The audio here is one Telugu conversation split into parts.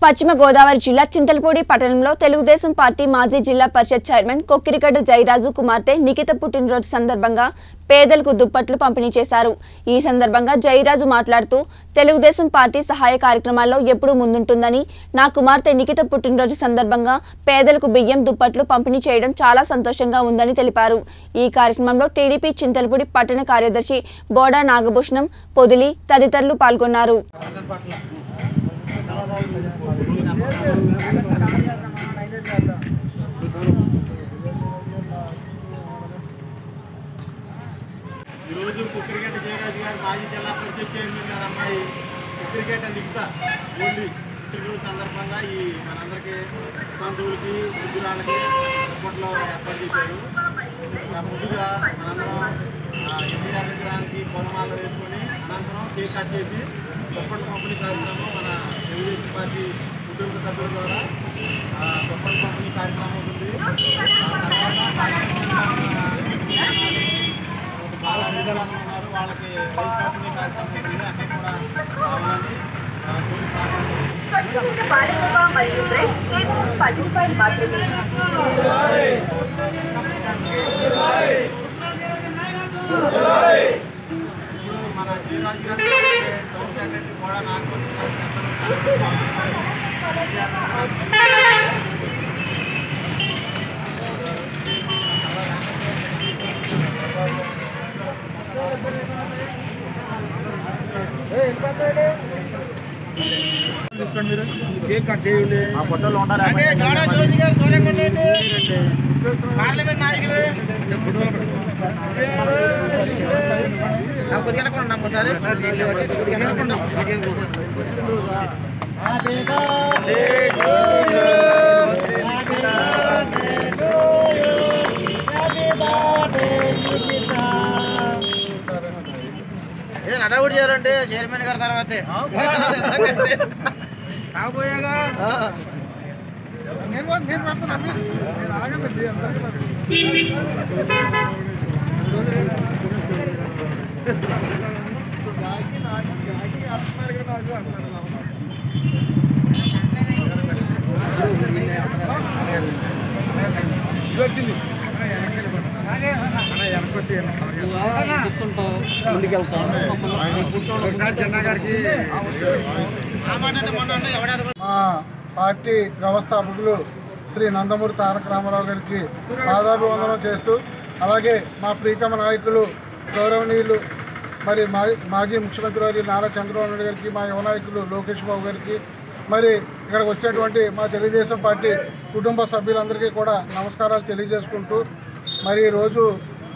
పశ్చిమ గోదావరి జిల్లా చింతలపూడి పట్టణంలో తెలుగుదేశం పార్టీ మాజీ జిల్లా పరిషత్ చైర్మన్ కొక్కిరిగడ్డ జయరాజు కుమార్తె నిఖిత పుట్టినరోజు సందర్భంగా పేదలకు దుప్పట్లు పంపిణీ చేశారు ఈ సందర్భంగా జయరాజు మాట్లాడుతూ తెలుగుదేశం పార్టీ సహాయ కార్యక్రమాల్లో ఎప్పుడూ ముందుంటుందని నా కుమార్తె నిఖిత పుట్టినరోజు సందర్భంగా పేదలకు బియ్యం దుప్పట్లు పంపిణీ చేయడం చాలా సంతోషంగా ఉందని తెలిపారు ఈ కార్యక్రమంలో టీడీపీ చింతలపూడి పట్టణ కార్యదర్శి బోడా నాగభూషణం పొదిలి తదితరులు పాల్గొన్నారు ఈరోజు కుక్కిరిగడ్డ జయరాజు గారు మాజీ జిల్లా పరిషత్ చైర్మన్ గారు అమ్మాయి కుక్కిరిగడ్డ లిఖిత ఓన్లీ పుట్టినరోజు సందర్భంగా ఈ మనందరికీ బంధువులకి వృద్ధురాలకి అప్పట్లో ఏర్పాటు చేశారు ఆ ముందుగా మనందరం ఆ ఎన్టీఆర్ విగ్రహానికి పూలమాల వేసుకొని అనంతరం కేక్ కట్ చేసి దుప్పటి పంపిణీ కార్యక్రమం మన తెలుగుదేశం పార్టీ కుటుంబ సభ్యుల ద్వారా ఆ దుప్పటి పంపిణీ కార్యక్రమం ఉంటుంది ఆ తర్వాత కార్యక్రమం చాలా విద్యార్థులు ఉన్నారు వాళ్ళకి రైస్ పంపిణీ కార్యక్రమం ఉంటుంది అక్కడ కూడా రావాలని ఆ, కోరి ప్రార్థిస్తున్నాను. స్వచ్ఛమైన పాలకోవా మరియు బ్రెడ్ కేవలం పది రూపాయలు మాత్రమే ఇప్పుడు మన జీరాజు గారు టౌన్ సెక్రటరీ కూడా నాగభూషణ్ గారు పెద్దలు విద్యార్థులు పార్లమెంట్ నాయకులు నాకు కొద్దిగా వెనకుండా ఉన్నాం ఒకసారి కొద్దిగా వెనకుండా ఏదో నడవుడు చేయాలంటే చైర్మన్ గారి తర్వాతే కాబోయేగా ఒకసారి జెండా గారికి ఆ మాట అంటే మొన్న అంటే ఎవడారు మా పార్టీ వ్యవస్థాపకులు శ్రీ నందమూరి తారక రామారావు గారికి పాదాభివందనం చేస్తూ అలాగే మా ప్రీతమ నాయకులు గౌరవనీయులు మరి మా మాజీ ముఖ్యమంత్రి వారి నారా చంద్రబాబు నాయుడు గారికి మా యువ నాయకులు లోకేష్ బాబు గారికి మరి ఇక్కడికి వచ్చేటువంటి మా తెలుగుదేశం పార్టీ కుటుంబ సభ్యులందరికీ కూడా నమస్కారాలు తెలియజేసుకుంటూ మరి ఈరోజు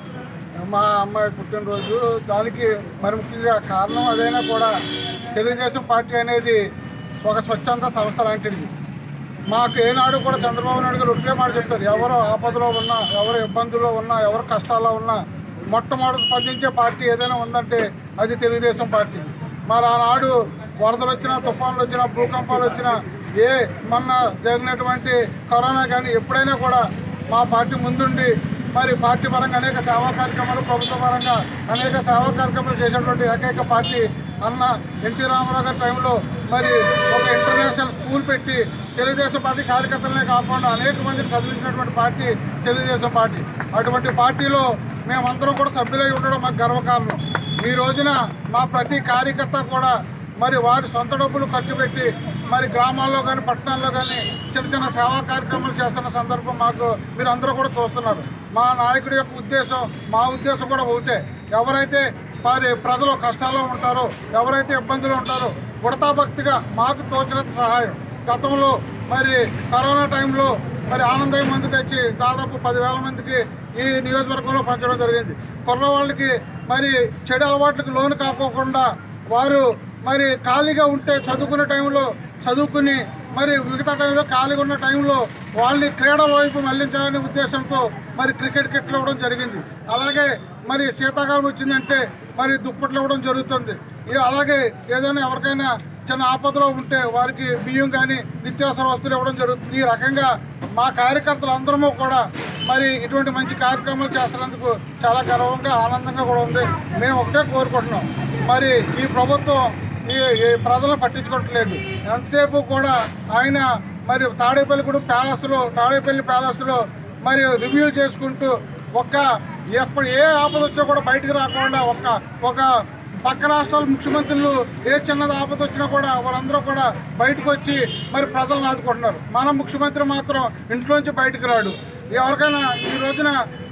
మా అమ్మాయి పుట్టినరోజు దానికి మరి ముఖ్యంగా కారణం అదైనా కూడా తెలుగుదేశం పార్టీ అనేది ఒక స్వచ్ఛంద సంస్థ లాంటిది మాకు ఏనాడు కూడా చంద్రబాబు నాయుడు గారు ఒకే మాట చెప్తారు ఎవరు ఆపదలో ఉన్నా ఎవరు ఇబ్బందుల్లో ఉన్నా ఎవరు కష్టాల్లో ఉన్నా మొట్టమొదటి స్పందించే పార్టీ ఏదైనా ఉందంటే అది తెలుగుదేశం పార్టీ మరి ఆనాడు వరదలు వచ్చినా తుఫాన్లు వచ్చినా భూకంపాలు వచ్చినా ఏ మొన్న జరిగినటువంటి కరోనా కానీ ఎప్పుడైనా కూడా మా పార్టీ ముందుండి మరి పార్టీ పరంగా అనేక సేవా కార్యక్రమాలు ప్రభుత్వ పరంగా అనేక సేవా కార్యక్రమాలు చేసినటువంటి ఏకైక పార్టీ అన్న ఎన్టీ రామారావు గారి టైంలో మరి ఒక ఇంటర్నేషనల్ స్కూల్ పెట్టి తెలుగుదేశం పార్టీ కార్యకర్తలనే కాకుండా అనేక మందికి చదివించినటువంటి పార్టీ తెలుగుదేశం పార్టీ అటువంటి పార్టీలో మేమందరం కూడా సభ్యులై ఉండడం మాకు గర్వకారణం ఈ రోజున మా ప్రతి కార్యకర్త కూడా మరి వారి సొంత డబ్బులు ఖర్చు పెట్టి మరి గ్రామాల్లో కానీ పట్టణాల్లో కానీ చిన్న చిన్న సేవా కార్యక్రమాలు చేస్తున్న సందర్భం మాకు మీరు అందరూ కూడా చూస్తున్నారు మా నాయకుడి యొక్క ఉద్దేశం మా ఉద్దేశం కూడా ఒకటే ఎవరైతే మరి ప్రజలు కష్టాల్లో ఉంటారో ఎవరైతే ఇబ్బందులు ఉంటారో ఉడతాభక్తిగా మాకు తోచినంత సహాయం గతంలో మరి కరోనా టైంలో మరి ఆనందయ్య మంది తెచ్చి దాదాపు పదివేల మందికి ఈ నియోజకవర్గంలో పంచడం జరిగింది కుర్రవాళ్ళకి మరి చెడు అలవాట్లకు లోను కాకోకుండా వారు మరి ఖాళీగా ఉంటే చదువుకునే టైంలో చదువుకుని మరి మిగతా టైంలో ఖాళీగా ఉన్న టైంలో వాళ్ళని క్రీడల వైపు మళ్లించాలనే ఉద్దేశంతో మరి క్రికెట్ కిట్లు ఇవ్వడం జరిగింది అలాగే మరి శీతాకాలం వచ్చిందంటే మరి దుప్పట్లు ఇవ్వడం జరుగుతుంది ఇక అలాగే ఏదైనా ఎవరికైనా చిన్న ఆపదలో ఉంటే వారికి బియ్యం కానీ నిత్యావసర వస్తువులు ఇవ్వడం జరుగుతుంది ఈ రకంగా మా కార్యకర్తలు అందరము కూడా మరి ఇటువంటి మంచి కార్యక్రమాలు చేస్తున్నందుకు చాలా గర్వంగా ఆనందంగా కూడా ఉంది మేము ఒకటే కోరుకుంటున్నాం మరి ఈ ప్రభుత్వం ఈ ఈ ప్రజలు పట్టించుకోవట్లేదు ఎంతసేపు కూడా ఆయన మరి తాడేపల్లిగూడెం ప్యాలెస్లో తాడేపల్లి ప్యాలెస్లో మరి రివ్యూలు చేసుకుంటూ ఒక్క ఎప్పుడు ఏ ఆపద వచ్చినా కూడా బయటికి రాకుండా ఒక్క ఒక పక్క రాష్ట్రాల ముఖ్యమంత్రులు ఏ చిన్నది ఆపద వచ్చినా కూడా వాళ్ళందరూ కూడా బయటకు వచ్చి మరి ప్రజలను ఆదుకుంటున్నారు మన ముఖ్యమంత్రి మాత్రం ఇంట్లోంచి బయటకు రాడు ఎవరికైనా ఈ రోజున